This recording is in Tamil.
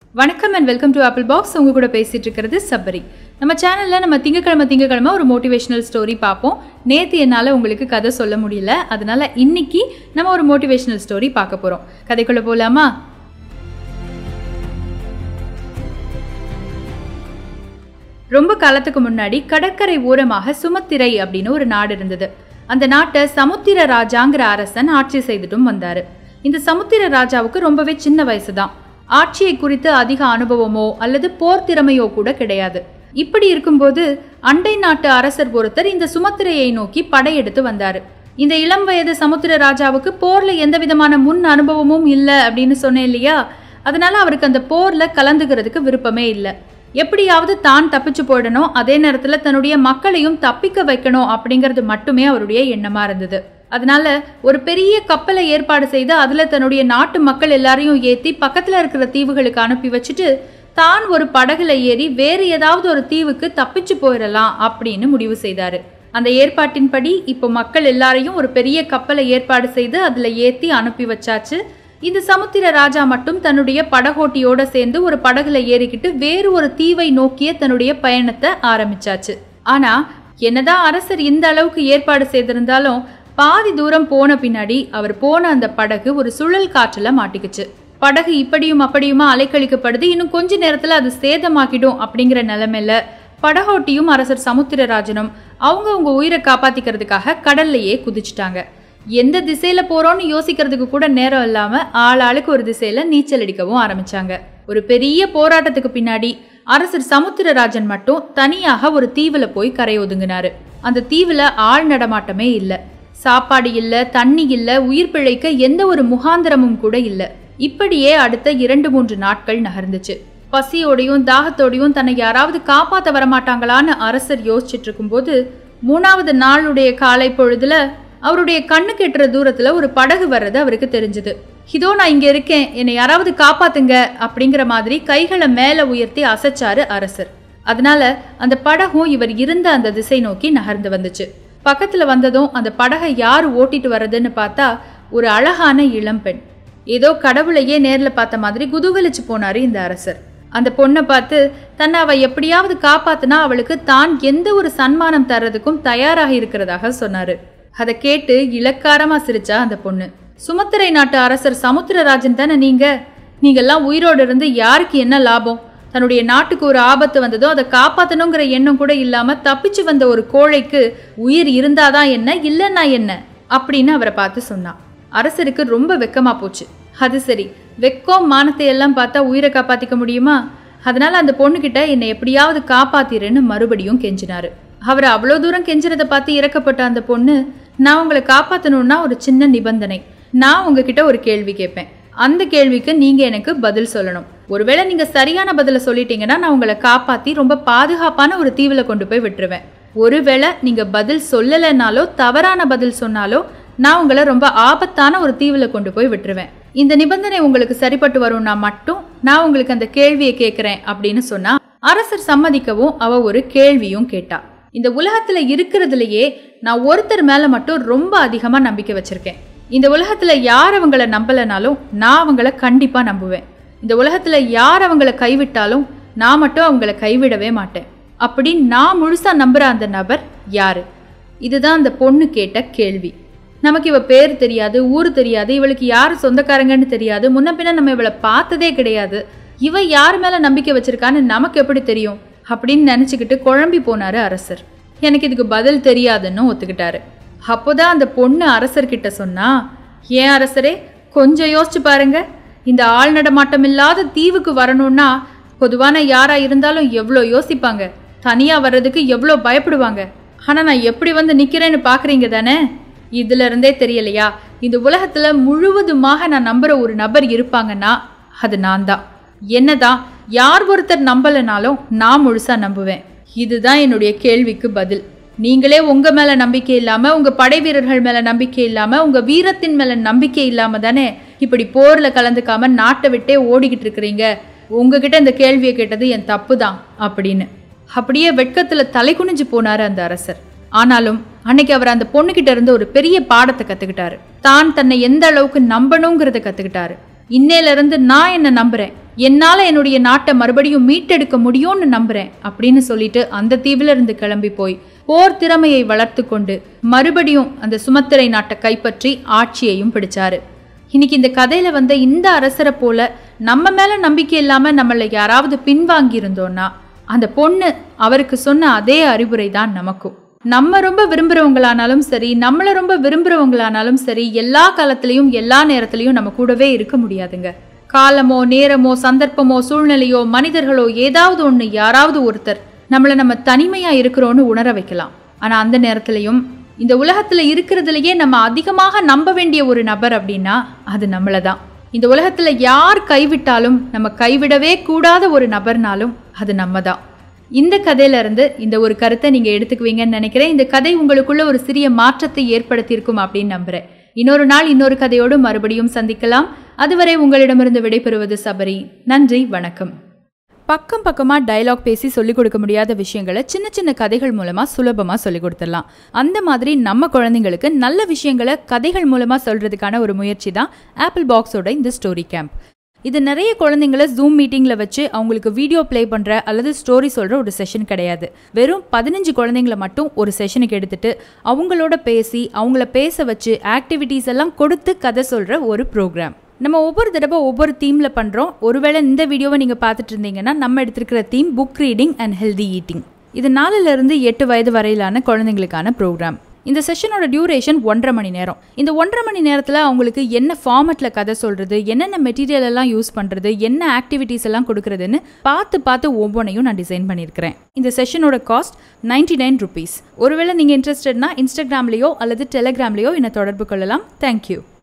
வணக்கம் and welcome to apple box உங்க கூட பேசிட்டு இருக்கிறது சபரி நம்ம சேனல்ல நம்ம திங்கக்கிழமை திங்கக்கிழமை ஒரு மோட்டிவேஷனல் ஸ்டோரி பார்ப்போம் நேத்து என்னால உங்களுக்கு கதை சொல்ல முடியல அதனால இன்னைக்கு நம்ம ஒரு மோட்டிவேஷனல் ஸ்டோரி பார்க்க போறோம் கதைக்குள்ள போலாமா ரொம்ப காலத்துக்கு முன்னாடி கடற்கரை ஓரமாக சுமத்திரை அப்படின்னு ஒரு நாடு இருந்தது அந்த நாட்டை சமுத்திர ராஜாங்கிற அரசன் ஆட்சி செய்துட்டும் வந்தாரு இந்த சமுத்திர ராஜாவுக்கு ரொம்பவே சின்ன வயசுதான் ஆட்சியை குறித்து அதிக அனுபவமோ அல்லது போர் திறமையோ கூட கிடையாது இப்படி இருக்கும்போது அண்டை நாட்டு அரசர் ஒருத்தர் இந்த சுமத்திரையை நோக்கி படையெடுத்து வந்தாரு இந்த இளம் வயது சமுத்திர ராஜாவுக்கு போர்ல எந்த விதமான முன் அனுபவமும் இல்லை அப்படின்னு சொன்னேன் இல்லையா அதனால அவருக்கு அந்த போர்ல கலந்துக்கிறதுக்கு விருப்பமே இல்லை எப்படியாவது தான் தப்பிச்சு போயிடணும் அதே நேரத்துல தன்னுடைய மக்களையும் தப்பிக்க வைக்கணும் அப்படிங்கிறது மட்டுமே அவருடைய எண்ணமா இருந்தது அதனால ஒரு பெரிய கப்பலை ஏற்பாடு செய்து அதுல தன்னுடைய நாட்டு மக்கள் எல்லாரையும் ஏத்தி பக்கத்துல இருக்கிற தீவுகளுக்கு அனுப்பி வச்சுட்டு தான் ஒரு படகுல ஏறி வேறு ஏதாவது ஒரு தீவுக்கு தப்பிச்சு போயிடலாம் அப்படின்னு முடிவு செய்தாரு அந்த ஏற்பாட்டின்படி இப்போ மக்கள் எல்லாரையும் ஒரு பெரிய கப்பலை ஏற்பாடு செய்து அதுல ஏத்தி அனுப்பி வச்சாச்சு இந்த சமுத்திர ராஜா மட்டும் தன்னுடைய படகோட்டியோட சேர்ந்து ஒரு படகுல ஏறிக்கிட்டு வேறு ஒரு தீவை நோக்கிய தன்னுடைய பயணத்தை ஆரம்பிச்சாச்சு ஆனா என்னதான் அரசர் இந்த அளவுக்கு ஏற்பாடு செய்திருந்தாலும் பாதி தூரம் போன பின்னாடி அவர் போன அந்த படகு ஒரு சுழல் காற்றுல மாட்டிக்குச்சு படகு இப்படியும் அப்படியுமா அலைக்கழிக்கப்படுது இன்னும் கொஞ்ச நேரத்துல அது சேதமாக்கிடும் அப்படிங்கிற நிலைமையில படகோட்டியும் அரசர் சமுத்திரராஜனும் அவங்க அவங்க உயிரை காப்பாத்திக்கிறதுக்காக கடல்லையே குதிச்சுட்டாங்க எந்த திசையில போறோம்னு யோசிக்கிறதுக்கு கூட நேரம் இல்லாம ஆள் ஆளுக்கு ஒரு திசையில நீச்சல் அடிக்கவும் ஆரம்பிச்சாங்க ஒரு பெரிய போராட்டத்துக்கு பின்னாடி அரசர் சமுத்திரராஜன் மட்டும் தனியாக ஒரு தீவுல போய் கரை ஒதுங்கினாரு அந்த தீவுல ஆள் நடமாட்டமே இல்ல சாப்பாடு இல்ல தண்ணி இல்ல உயிர் பிழைக்க எந்த ஒரு முகாந்திரமும் கூட இல்ல இப்படியே அடுத்த இரண்டு மூன்று நாட்கள் நகர்ந்துச்சு பசியோடையும் தாகத்தோடையும் தன்னை யாராவது காப்பாத்த வரமாட்டாங்களான்னு அரசர் யோசிச்சுட்டு இருக்கும்போது மூணாவது நாளுடைய காலை பொழுதுல அவருடைய கண்ணு கெட்டுற தூரத்துல ஒரு படகு வர்றது அவருக்கு தெரிஞ்சது இதோ நான் இங்க இருக்கேன் என்னை யாராவது காப்பாத்துங்க அப்படிங்கிற மாதிரி கைகளை மேல உயர்த்தி அசைச்சாரு அரசர் அதனால அந்த படகும் இவர் இருந்த அந்த திசை நோக்கி நகர்ந்து வந்துச்சு பக்கத்துல வந்ததும் அந்த படகை யார் ஓட்டிட்டு வர்றதுன்னு பார்த்தா ஒரு அழகான இளம்பெண் ஏதோ கடவுளையே நேர்ல பார்த்த மாதிரி குதூகலிச்சு போனாரு இந்த அரசர் அந்த பொண்ணை பார்த்து தன்னை அவ எப்படியாவது காப்பாத்துனா அவளுக்கு தான் எந்த ஒரு சன்மானம் தர்றதுக்கும் தயாராக இருக்கிறதாக சொன்னாரு அதை கேட்டு இலக்காரமா சிரிச்சா அந்த பொண்ணு சுமத்திரை நாட்டு அரசர் சமுத்திரராஜன் தானே நீங்க நீங்கெல்லாம் உயிரோடு இருந்து யாருக்கு என்ன லாபம் தன்னுடைய நாட்டுக்கு ஒரு ஆபத்து வந்ததோ அதை காப்பாத்தணுங்கிற எண்ணம் கூட இல்லாம தப்பிச்சு வந்த ஒரு கோழைக்கு உயிர் இருந்தாதான் என்ன இல்லைன்னா என்ன அப்படின்னு அவரை பார்த்து சொன்னான் அரசருக்கு ரொம்ப வெக்கமா போச்சு அது சரி வெக்கம் மானத்தை எல்லாம் பார்த்தா உயிரை காப்பாத்திக்க முடியுமா அதனால அந்த பொண்ணுகிட்ட என்னை எப்படியாவது காப்பாத்திருன்னு மறுபடியும் கெஞ்சினாரு அவர் அவ்வளோ தூரம் கெஞ்சுறத பார்த்து இறக்கப்பட்ட அந்த பொண்ணு நான் உங்களை காப்பாற்றணும்னா ஒரு சின்ன நிபந்தனை நான் உங்ககிட்ட ஒரு கேள்வி கேட்பேன் அந்த கேள்விக்கு நீங்க எனக்கு பதில் சொல்லணும் ஒருவேளை நீங்க சரியான பதிலை சொல்லிட்டீங்கன்னா நான் உங்களை காப்பாத்தி ரொம்ப பாதுகாப்பான ஒரு தீவுல கொண்டு போய் விட்டுருவேன் ஒருவேளை நீங்க பதில் சொல்லலைனாலோ தவறான பதில் சொன்னாலோ நான் உங்களை ரொம்ப ஆபத்தான ஒரு தீவுல கொண்டு போய் விட்டுருவேன் இந்த நிபந்தனை உங்களுக்கு சரிப்பட்டு வரும்னா மட்டும் நான் உங்களுக்கு அந்த கேள்வியை கேட்கிறேன் அப்படின்னு சொன்னா அரசர் சம்மதிக்கவும் அவ ஒரு கேள்வியும் கேட்டா இந்த உலகத்துல இருக்கிறதுலயே நான் ஒருத்தர் மேல மட்டும் ரொம்ப அதிகமா நம்பிக்கை வச்சிருக்கேன் இந்த உலகத்துல யார் அவங்கள நம்பலனாலும் நான் அவங்கள கண்டிப்பா நம்புவேன் இந்த உலகத்துல யார் அவங்கள கைவிட்டாலும் நான் மட்டும் அவங்கள கைவிடவே மாட்டேன் அப்படி நான் முழுசா நம்புற அந்த நபர் யாரு இதுதான் அந்த பொண்ணு கேட்ட கேள்வி நமக்கு இவ பேர் தெரியாது ஊர் தெரியாது இவளுக்கு யார் சொந்தக்காரங்கன்னு தெரியாது முன்ன பின்ன நம்ம இவளை பார்த்ததே கிடையாது இவ யார் மேல நம்பிக்கை வச்சிருக்கான்னு நமக்கு எப்படி தெரியும் அப்படின்னு நினச்சிக்கிட்டு குழம்பி போனாரு அரசர் எனக்கு இதுக்கு பதில் தெரியாதுன்னு ஒத்துக்கிட்டாரு அப்போதான் அந்த பொண்ணு அரசர்கிட்ட சொன்னா ஏன் அரசரே கொஞ்சம் யோசிச்சு பாருங்க இந்த ஆள் நடமாட்டம் இல்லாத தீவுக்கு வரணும்னா பொதுவான யாரா இருந்தாலும் எவ்வளோ யோசிப்பாங்க தனியா வர்றதுக்கு எவ்வளோ பயப்படுவாங்க ஆனா நான் எப்படி வந்து நிக்கிறேன்னு பாக்குறீங்க தானே இதுல இருந்தே தெரியலையா இந்த உலகத்துல முழுவதுமாக நான் நம்புற ஒரு நபர் இருப்பாங்கன்னா அது நான் தான் என்னதான் யார் ஒருத்தர் நம்பலைனாலும் நான் முழுசா நம்புவேன் இதுதான் என்னுடைய கேள்விக்கு பதில் நீங்களே உங்க மேல நம்பிக்கை இல்லாம உங்க படை வீரர்கள் மேல நம்பிக்கை இல்லாம உங்க வீரத்தின் மேல நம்பிக்கை இல்லாம தானே இப்படி போர்ல கலந்துக்காம நாட்டை விட்டே ஓடிக்கிட்டு இருக்கிறீங்க உங்ககிட்ட இந்த கேள்வியை கேட்டது என் தப்பு தான் அப்படின்னு அப்படியே வெட்கத்துல தலை குனிஞ்சு போனாரு அந்த அரசர் ஆனாலும் அன்னைக்கு அவர் அந்த பொண்ணுகிட்ட இருந்து ஒரு பெரிய பாடத்தை கத்துக்கிட்டாரு தான் தன்னை எந்த அளவுக்கு நம்பணுங்கிறத கத்துக்கிட்டாரு இன்னையில இருந்து நான் என்ன நம்புறேன் என்னால என்னுடைய நாட்டை மறுபடியும் மீட்டெடுக்க முடியும்னு நம்புறேன் அப்படின்னு சொல்லிட்டு அந்த தீவுல இருந்து கிளம்பி போய் போர் திறமையை வளர்த்து கொண்டு மறுபடியும் அந்த சுமத்திரை நாட்டை கைப்பற்றி ஆட்சியையும் பிடிச்சாரு இன்னைக்கு இந்த கதையில வந்த இந்த அரசரை போல நம்ம மேல நம்பிக்கை இல்லாம நம்மள யாராவது பின்வாங்கி இருந்தோம்னா அந்த பொண்ணு அவருக்கு சொன்ன அதே அறிவுரை தான் நமக்கும் நம்ம ரொம்ப விரும்புறவங்களானாலும் சரி நம்மள ரொம்ப விரும்புறவங்களானாலும் சரி எல்லா காலத்திலையும் எல்லா நேரத்திலையும் நம்ம கூடவே இருக்க முடியாதுங்க காலமோ நேரமோ சந்தர்ப்பமோ சூழ்நிலையோ மனிதர்களோ ஏதாவது ஒன்று யாராவது ஒருத்தர் நம்மளை நம்ம தனிமையா இருக்கிறோன்னு உணர வைக்கலாம் ஆனா அந்த நேரத்திலையும் இந்த உலகத்துல இருக்கிறதுலயே நம்ம அதிகமாக நம்ப வேண்டிய ஒரு நபர் அப்படின்னா அது நம்மளை தான் இந்த உலகத்துல யார் கைவிட்டாலும் நம்ம கைவிடவே கூடாத ஒரு நபர்னாலும் அது நம்ம தான் இந்த கதையில இருந்து இந்த ஒரு கருத்தை நீங்க எடுத்துக்குவீங்கன்னு நினைக்கிறேன் இந்த கதை உங்களுக்குள்ள ஒரு சிறிய மாற்றத்தை ஏற்படுத்தியிருக்கும் அப்படின்னு நம்புறேன் இன்னொரு நாள் இன்னொரு கதையோடு மறுபடியும் சந்திக்கலாம் அதுவரை உங்களிடமிருந்து விடைபெறுவது சபரி நன்றி வணக்கம் பக்கம் பக்கமாக டயலாக் பேசி சொல்லிக் கொடுக்க முடியாத விஷயங்களை சின்ன சின்ன கதைகள் மூலமாக சுலபமாக சொல்லிக் கொடுத்துடலாம் அந்த மாதிரி நம்ம குழந்தைங்களுக்கு நல்ல விஷயங்களை கதைகள் மூலமாக சொல்கிறதுக்கான ஒரு முயற்சி தான் ஆப்பிள் பாக்ஸோட இந்த ஸ்டோரி கேம்ப் இது நிறைய குழந்தைங்கள ஜூம் மீட்டிங்கில் வச்சு அவங்களுக்கு வீடியோ ப்ளே பண்ணுற அல்லது ஸ்டோரி சொல்கிற ஒரு செஷன் கிடையாது வெறும் பதினஞ்சு குழந்தைங்கள மட்டும் ஒரு செஷனுக்கு எடுத்துட்டு அவங்களோட பேசி அவங்கள பேச வச்சு ஆக்டிவிட்டீஸ் எல்லாம் கொடுத்து கதை சொல்கிற ஒரு ப்ரோக்ராம் நம்ம ஒவ்வொரு தடவை ஒவ்வொரு தீமில் பண்ணுறோம் ஒருவேளை இந்த வீடியோவை நீங்கள் பார்த்துட்டு இருந்தீங்கன்னா நம்ம எடுத்திருக்கிற theme book reading and healthy eating இது நாலுலேருந்து எட்டு வயது வரையிலான குழந்தைங்களுக்கான ப்ரோக்ராம் இந்த செஷனோட டியூரேஷன் ஒன்றரை மணி நேரம் இந்த ஒன்றரை மணி நேரத்தில் அவங்களுக்கு என்ன ஃபார்மட்டில் கதை சொல்கிறது என்னென்ன மெட்டீரியல் எல்லாம் யூஸ் பண்ணுறது என்ன ஆக்டிவிட்டீஸ் எல்லாம் கொடுக்குறதுன்னு பார்த்து பார்த்து ஒவ்வொன்றையும் நான் டிசைன் பண்ணியிருக்கிறேன் இந்த செஷனோட காஸ்ட் நைன்டி நைன் ருபீஸ் ஒருவேளை நீங்கள் இன்ட்ரெஸ்டட்னா இன்ஸ்டாகிராம்லேயோ அல்லது டெலிகிராம்லேயோ என்னை தொடர்பு கொள்ளலாம் தேங்க்யூ